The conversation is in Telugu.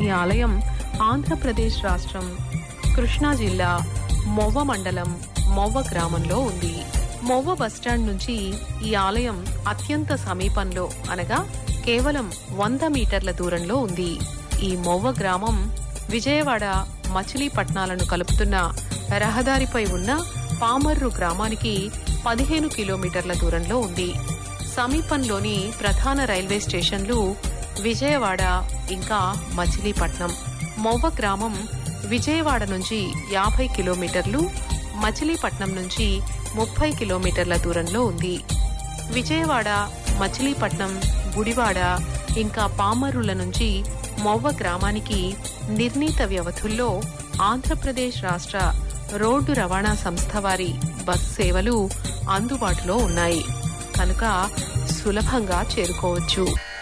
ఈ ఆలయం ఆంధ్రప్రదేశ్ రాష్ట్రం కృష్ణా జిల్లా మొవ్వ మండలం మొవ్వ గ్రామంలో ఉంది మొవ్వ బస్టాండ్ నుంచి ఈ ఆలయం అత్యంత సమీపంలో అనగా కేవలం వంద మీటర్ల దూరంలో ఉంది ఈ మొవ్వ గ్రామం విజయవాడ మచిలీపట్నాలను కలుపుతున్న రహదారిపై ఉన్న పామర్రు గ్రామానికి పదిహేను కిలోమీటర్ల దూరంలో ఉంది సమీపంలోని ప్రధాన రైల్వే స్టేషన్లు విజయవాడ ఇంకా మచిలీపట్నం మొవ్వ గ్రామం విజయవాడ నుంచి యాభై కిలోమీటర్లు మచిలీపట్నం నుంచి ముప్పై కిలోమీటర్ల దూరంలో ఉంది విజయవాడ మచిలీపట్నం గుడివాడ ఇంకా పామరుల నుంచి మొవ్వ గ్రామానికి నిర్ణీత వ్యవధుల్లో ఆంధ్రప్రదేశ్ రాష్ట్ర రోడ్డు రవాణా సంస్థ వారి బస్ సేవలు అందుబాటులో ఉన్నాయి కనుక సులభంగా చేరుకోవచ్చు